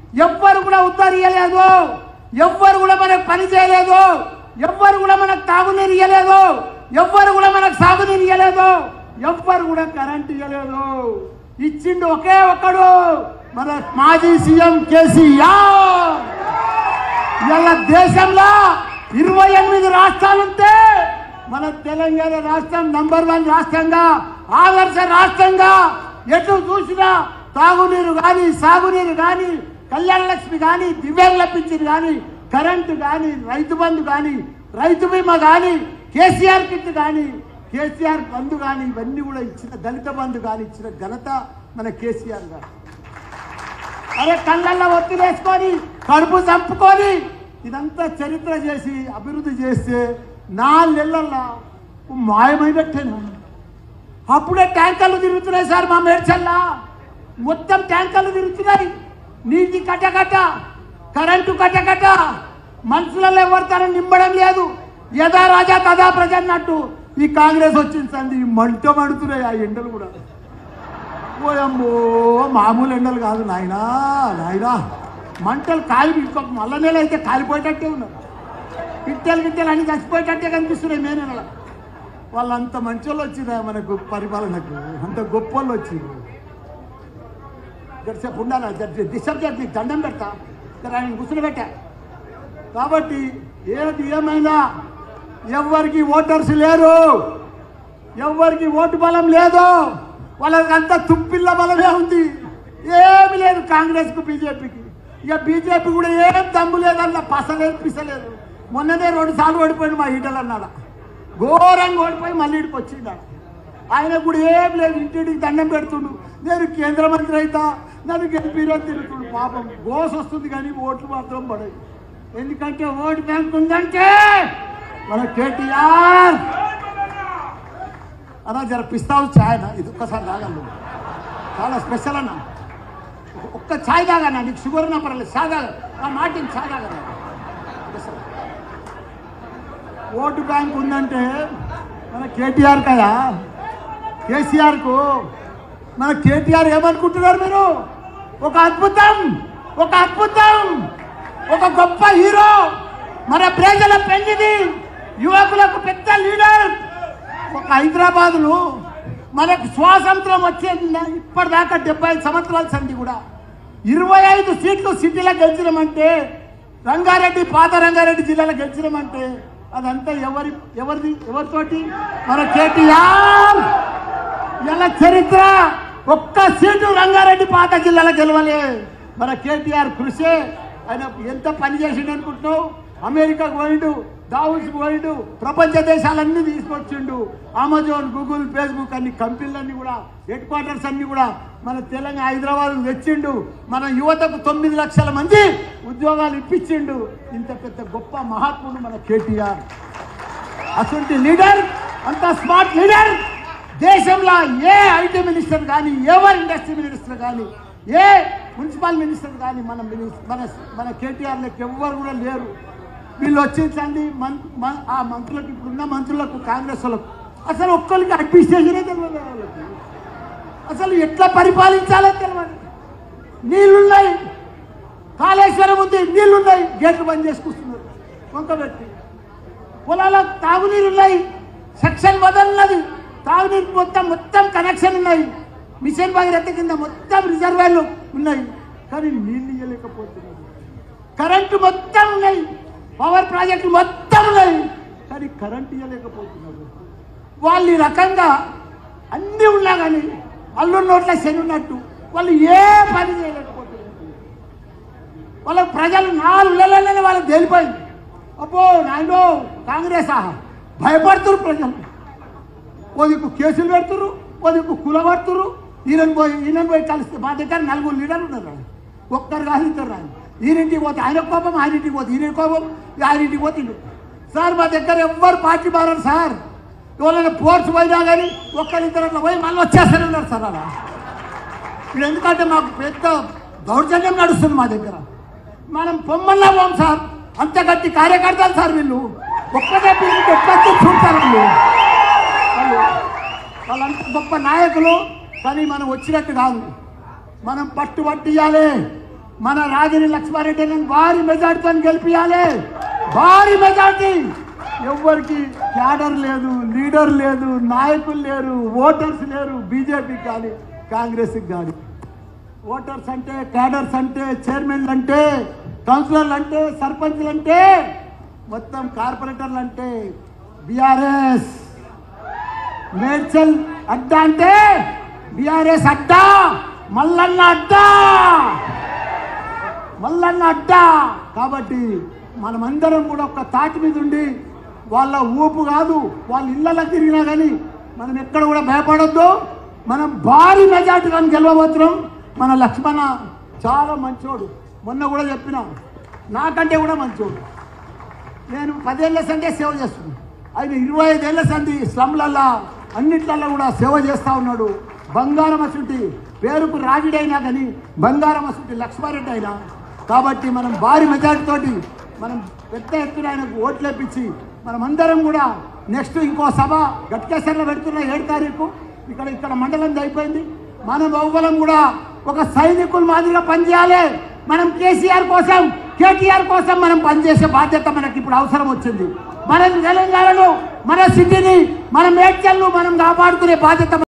ఎవ్వరు కూడా ఉద్ధరియలేదు ఎవ్వరు కూడా మనకు పని చేయలేదు ఎవ్వరు కూడా మనకు తాగునీరు ఇయ్యలేదు ఎవ్వరు కూడా మనకు సాగునీరు ఇయ్యలేదు ఎవ్వరు కూడా కరెంట్ ఇయ్యలేదు ఇచ్చిండు ఒకే ఒక్కడు మన మాజీ సీఎం కేసీఆర్ ఇలా దేశంలో ఇరవై ఎనిమిది రాష్ట్రాలుంటే మన తెలంగాణ రాష్ట్రం నంబర్ వన్ రాష్ట్రంగా ఆదర్శ రాష్ట్రంగా ఎటు చూసినా తాగునీరు కానీ సాగునీరు కానీ కళ్యాణ లక్ష్మి కానీ దివ్యాంగుల పింఛన్ కానీ కరెంటు కానీ రైతు బంధు కానీ రైతు బీమా కానీ కేసీఆర్ కిట్ కానీ కేసీఆర్ బంధు కానీ ఇవన్నీ కూడా ఇచ్చిన దళిత బంధు కానీ ఇచ్చిన ఘనత మన కేసీఆర్ గారు అరే కళ్ళల్లో ఒత్తి వేసుకొని కడుపు చంపుకొని ఇదంతా చరిత్ర చేసి అభివృద్ధి చేస్తే నాలుగేళ్లలో మాయమైనట్టేనా అప్పుడే ట్యాంకర్లు తిరుగుతున్నాయి సార్ మా మేడ్చల్లా మొత్తం ట్యాంకర్లు తిరుగుతున్నాయి నీటి కట్టకట్ట కరెంటు కట్టకట్ట మనుషులలో ఎవరితోనే నింపడం లేదు యథా రాజా తదా ప్రజ అన్నట్టు ఈ కాంగ్రెస్ వచ్చింది సంది మంట మడుతున్నాయి ఆ ఎండలు కూడా ఓయమ్మో మామూలు ఎండలు కాదు నాయనా నాయనా మంటలు కాలి ఇంకొక మల్ల నెల అయితే కాలిపోయేటట్టే ఉన్నారు పిట్టెలు గిట్టెలు అన్ని చచ్చిపోయేటట్టే కనిపిస్తున్నాయి మే నెల వాళ్ళంత మంచి వాళ్ళు వచ్చిరా మనకు పరిపాలనకు అంత గొప్ప వాళ్ళు వచ్చిండ్రు గడిసేపు ఉండాలి డిస్టర్బ్ చేసి నీకు దండం పెడతా ఇక్కడ ఆయన కూర్చుని పెట్టా కాబట్టి ఏది ఏమైనా ఎవరికి ఓటర్స్ లేరు ఎవరికి ఓటు బలం లేదు వాళ్ళకంతా తుప్పిల్ల బలమే ఉంది ఏమి లేదు కాంగ్రెస్కు బీజేపీకి ఇక బీజేపీ కూడా ఏం దమ్ము లేదన్న పసలేదు పిసలేదు మొన్ననే రెండు సార్లు ఓడిపోయింది మా ఈటలు అన్నాడు ఘోరంగా ఓడిపోయి మళ్ళీ ఇడికి వచ్చిండు ఆయన కూడా ఏం లేదు ఇంటింటికి దండం పెడుతుండు నేను కేంద్ర మంత్రి అయితా నన్ను గెలిపిరో తిరుగుతుండు పాపం గోస్ వస్తుంది కానీ ఓట్లు మాత్రం పడదు ఎందుకంటే ఓటు బ్యాంక్ ఉందంటే మన కేటీఆర్ అన్నా జర పిస్తావు ఛాయ్ అన్న ఇది ఒక్కసారి తాగలను చాలా స్పెషల్ అన్న ఒక్క ఛాయ్ తాగన్నా నీకు షుగర్ ఉన్నా పర్లేదు ఛాయ్ తాగ నా మాటిని ఛాయ్ తాగన్నా ఒక్కసారి. ఓటు బ్యాంక్ ఉందంటే మన కేటీఆర్ కదా కేసీఆర్కు మన కేటీఆర్ ఏమనుకుంటున్నారు మీరు ఒక అద్భుతం ఒక అద్భుతం ఒక గొప్ప హీరో మన ప్రజల పెళ్లిది యువకులకు పెద్ద లీడర్ ఒక హైదరాబాదులో మనకు స్వాతంత్రం వచ్చేది ఇప్పటిదాకా డెబ్బై ఐదు సంవత్సరాల సంధి కూడా ఇరవై ఐదు సీట్లు సిటీలో గెలిచినామంటే రంగారెడ్డి పాత రంగారెడ్డి జిల్లాలో గెలిచినామంటే అదంతా ఎవరి ఎవరిది ఎవరితోటి మన కేటీఆర్ ఇలా చరిత్ర ఒక్క సీటు రంగారెడ్డి పాత జిల్లాలో గెలవలే మన కేటీఆర్ కృషి ఆయన ఎంత పని చేసిండు అనుకుంటున్నావు అమెరికాకు పోయిండు దావుస్ పోయిండు ప్రపంచ దేశాలన్నీ తీసుకొచ్చిండు అమెజాన్ గూగుల్ ఫేస్బుక్ అన్ని కంపెనీలన్నీ కూడా హెడ్ క్వార్టర్స్ అన్ని కూడా మన తెలంగాణ హైదరాబాద్ తెచ్చిండు మన యువతకు తొమ్మిది లక్షల మంది ఉద్యోగాలు ఇప్పించిండు ఇంత పెద్ద గొప్ప మహాత్ముడు మన కేటీఆర్ అటువంటి లీడర్ అంత స్మార్ట్ లీడర్ దేశంలో ఏ ఐటీ మినిస్టర్ కానీ ఎవరు ఇండస్ట్రీ మినిస్టర్ కానీ ఏ మున్సిపల్ మినిస్టర్ కానీ మన మినిస్- మన మన కేటీఆర్లకు ఎవ్వరు కూడా లేరు వీళ్ళు వచ్చించండి మన్ మన్- ఆ మంత్రులకు ఇప్పుడున్న మంత్రులకు కాంగ్రెస్ వాళ్ళకు అసలు ఒక్కరికి అడ్మినిస్ట్రేషనే తెలియదు వాళ్ళకి అసలు ఎట్లా పరిపాలించాలో తెలియదు నీళ్లున్నాయి కాళేశ్వరం ఉంది నీళ్లున్నాయి గేట్లు బంద్ చేసి కూర్చున్నారు వంక పెట్టి పొలాలకు తాగునీరు ఉన్నాయి సెక్షన్ వదలన్నది తాగునీరు మొత్తం మొత్తం కనెక్షన్ ఉన్నాయి మిషన్ భగీరథ కింద మొత్తం రిజర్వాయర్లు ఉన్నాయి కానీ నీళ్ళు ఇవ్వలేకపోతున్నారు కరెంటు మొత్తం ఉన్నాయి పవర్ ప్రాజెక్టులు మొత్తం ఉన్నాయి కానీ కరెంటు ఇవ్వలేకపోతున్నారు వాళ్ళు ఈ రకంగా అన్నీ ఉన్నా కానీ అల్లు నోట్ల శని ఉన్నట్టు వాళ్ళు ఏ పని చేయలేకపోతున్నారు వాళ్ళ ప్రజలు నాలుగు నెలలనే వాళ్ళకి తేలిపోయింది అబ్బో నాయనో కాంగ్రెస్ ఆహా భయపడుతురు ప్రజలు ఓ దిక్కు కేసులు పెడుతురు ఓ దిక్కు కులబడుతురు ఈయన పోయి ఈయన పోయి కలిస్తే మా దగ్గర నలుగురు లీడర్లు ఉన్నారు ఆయన. ఒక్కరు కాదు ఇద్దరు రాని ఈయనింటికి పోతే ఆయన కోపం ఆయన ఇంటికి పోతే ఈయన కోపం ఆయన ఇంటికి పోతే ఈయన. సార్ మా దగ్గర ఎవ్వరు పార్టీ మారారు సార్ ఎవరైనా పోర్ట్స్ పోయినా కానీ ఒక్కరిద్దరు అట్లా పోయి మళ్ళీ వచ్చేస్తూనే ఉన్నారు సార్ అలా ఇప్పుడు ఎందుకంటే మాకు పెద్ద దౌర్జన్యం నడుస్తుంది మా దగ్గర మనం పొమ్మల్లా పోం సార్ అంత గట్టి కార్యకర్తలు సార్ వీళ్ళు ఒక్కటే పీరికి ఎట్లా చూస్తారు వీళ్ళు వాళ్ళు వాళ్ళంత గొప్ప నాయకులు కానీ మనం వచ్చినట్టు కాదు మనం పట్టు పట్టియాలి మన రాగిని లక్ష్మారెడ్డిని భారీ మెజార్టీతో గెలిపియాలి భారీ మెజార్టీ ఎవ్వరికి క్యాడర్ లేదు లీడర్ లేదు నాయకులు లేరు ఓటర్స్ లేరు బీజేపీకి కానీ కాంగ్రెస్కి కానీ ఓటర్స్ అంటే క్యాడర్స్ అంటే చైర్మన్లు అంటే కౌన్సిలర్లు అంటే సర్పంచ్లు అంటే మొత్తం కార్పొరేటర్లు అంటే బీఆర్ఎస్ మేడ్చల్ అడ్డా అంటే బీఆర్ఎస్ అడ్డా మల్లన్న అడ్డా మల్లన్న అడ్డా కాబట్టి మనమందరం కూడా ఒక తాటి మీద ఉండి వాళ్ళ ఊపు కాదు వాళ్ళ ఇళ్ళలో తిరిగినా కానీ మనం ఎక్కడ కూడా భయపడొద్దు మనం భారీ మెజార్టీగా గెలవబోతున్నాం మన లక్ష్మణ చాలా మంచోడు మొన్న కూడా చెప్పిన నాకంటే కూడా మంచోడు నేను పదేళ్ల సంటే సేవ చేస్తున్నాను ఆయన ఇరవై ఐదేళ్ల సంది స్లమ్లల్లా అన్నిట్లల్లో కూడా సేవ చేస్తూ ఉన్నాడు బంగారం అసుంటి పేరుకు రాజుడైనా కానీ బంగారం అసుంటి లక్ష్మారెడ్డి అయినా కాబట్టి మనం భారీ మెజార్టీతోటి మనం పెద్ద ఎత్తున ఆయనకు ఓట్లేపించి మనం అందరం కూడా నెక్స్ట్ ఇంకో సభ గట్కేశ్వర్లో పెడుతున్న ఏడు తారీఖు ఇక్కడ ఇక్కడ మండలం అయిపోయింది మనం ఎవ్వరం కూడా ఒక సైనికుల మాదిరిగా పనిచేయాలి మనం కేసీఆర్ కోసం కేటీఆర్ కోసం మనం పనిచేసే బాధ్యత మనకి ఇప్పుడు అవసరం వచ్చింది మనం తెలంగాణలో మన సిటీని మన మేడ్చల్ను మనం కాపాడుకునే బాధ్యత